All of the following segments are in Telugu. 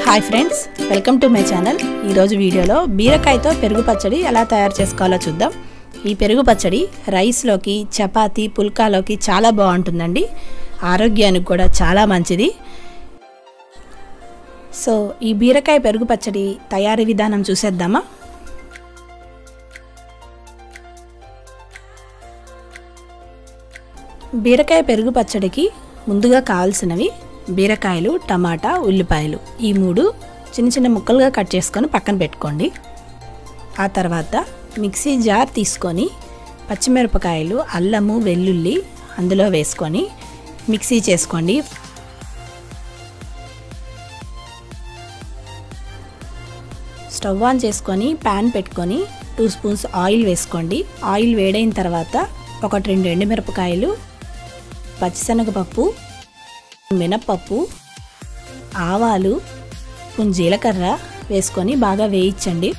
hi friends welcome to my channel ఈరోజు వీడియోలో బీరకాయతో పెరుగు పచ్చడి ఎలా తయారు చేసుకోవాలో చూద్దాం ఈ పెరుగు పచ్చడి రైస్లోకి చపాతీ పుల్కాలోకి చాలా బాగుంటుందండి ఆరోగ్యానికి కూడా చాలా మంచిది సో ఈ బీరకాయ పెరుగు పచ్చడి తయారీ విధానం చూసేద్దామా బీరకాయ పెరుగు పచ్చడికి ముందుగా కావాల్సినవి బీరకాయలు టమాటా ఉల్లిపాయలు ఈ మూడు చిన్న చిన్న ముక్కలుగా కట్ చేసుకొని పక్కన పెట్టుకోండి ఆ తర్వాత మిక్సీ జార్ తీసుకొని పచ్చిమిరపకాయలు అల్లము వెల్లుల్లి అందులో వేసుకొని మిక్సీ చేసుకోండి స్టవ్ ఆన్ చేసుకొని ప్యాన్ పెట్టుకొని టూ స్పూన్స్ ఆయిల్ వేసుకోండి ఆయిల్ వేడైన తర్వాత ఒకటి రెండు ఎండుమిరపకాయలు పచ్చిశనగపప్పు మినప్పప్పు ఆవాలు కొంచెం జీలకర్ర వేసుకొని బాగా వేయించండి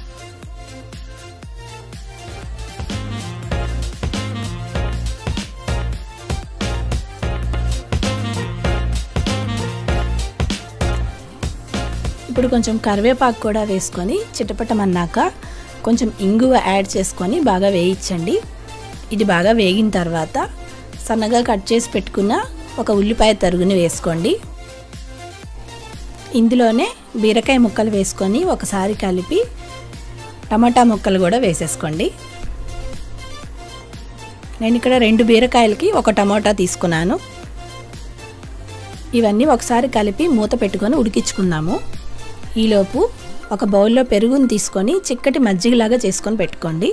ఇప్పుడు కొంచెం కరివేపాకు కూడా వేసుకొని చిటపటమన్నాక కొంచెం ఇంగువ యాడ్ చేసుకొని బాగా వేయించండి ఇది బాగా వేగిన తర్వాత సన్నగా కట్ చేసి పెట్టుకున్న ఒక ఉల్లిపాయ తరుగుని వేసుకోండి ఇందులోనే బీరకాయ ముక్కలు వేసుకొని ఒకసారి కలిపి టమాటా ముక్కలు కూడా వేసేసుకోండి నేను ఇక్కడ రెండు బీరకాయలకి ఒక టమాటా తీసుకున్నాను ఇవన్నీ ఒకసారి కలిపి మూత పెట్టుకొని ఉడికించుకుందాము ఈలోపు ఒక బౌల్లో పెరుగుని తీసుకొని చిక్కటి మజ్జిగలాగా చేసుకొని పెట్టుకోండి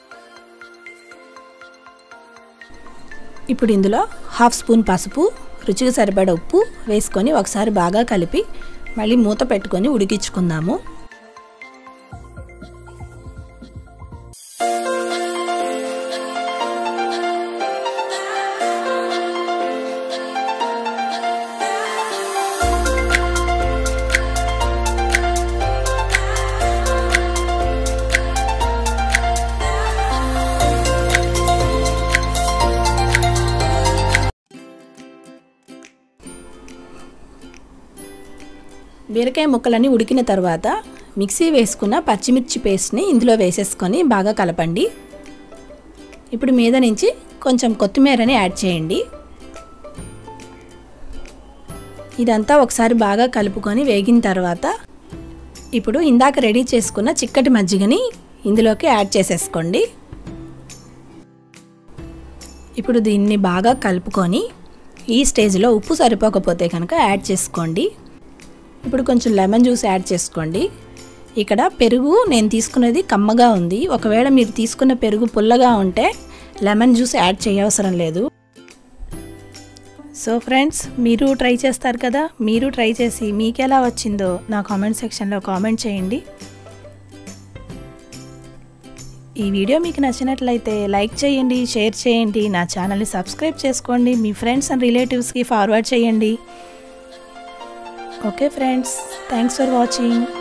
ఇప్పుడు ఇందులో హాఫ్ స్పూన్ పసుపు రుచికి సరిపడ ఉప్పు వేసుకొని ఒకసారి బాగా కలిపి మళ్ళీ మూత పెట్టుకొని ఉడికించుకుందాము బీరకాయ ముక్కలన్నీ ఉడికిన తర్వాత మిక్సీ వేసుకున్న పచ్చిమిర్చి పేస్ట్ని ఇందులో వేసేసుకొని బాగా కలపండి ఇప్పుడు మీద నుంచి కొంచెం కొత్తిమీరని యాడ్ చేయండి ఇదంతా ఒకసారి బాగా కలుపుకొని వేగిన తర్వాత ఇప్పుడు ఇందాక రెడీ చేసుకున్న చిక్కటి మజ్జిగని ఇందులోకి యాడ్ చేసేసుకోండి ఇప్పుడు దీన్ని బాగా కలుపుకొని ఈ స్టేజ్లో ఉప్పు సరిపోకపోతే కనుక యాడ్ చేసుకోండి ఇప్పుడు కొంచెం లెమన్ జ్యూస్ యాడ్ చేసుకోండి ఇక్కడ పెరుగు నేను తీసుకున్నది కమ్మగా ఉంది ఒకవేళ మీరు తీసుకున్న పెరుగు పుల్లగా ఉంటే లెమన్ జ్యూస్ యాడ్ చేయవసరం లేదు సో ఫ్రెండ్స్ మీరు ట్రై చేస్తారు కదా మీరు ట్రై చేసి మీకు ఎలా వచ్చిందో నా కామెంట్ సెక్షన్లో కామెంట్ చేయండి ఈ వీడియో మీకు నచ్చినట్లయితే లైక్ చేయండి షేర్ చేయండి నా ఛానల్ని సబ్స్క్రైబ్ చేసుకోండి మీ ఫ్రెండ్స్ అండ్ రిలేటివ్స్కి ఫార్వర్డ్ చేయండి okay friends thanks for watching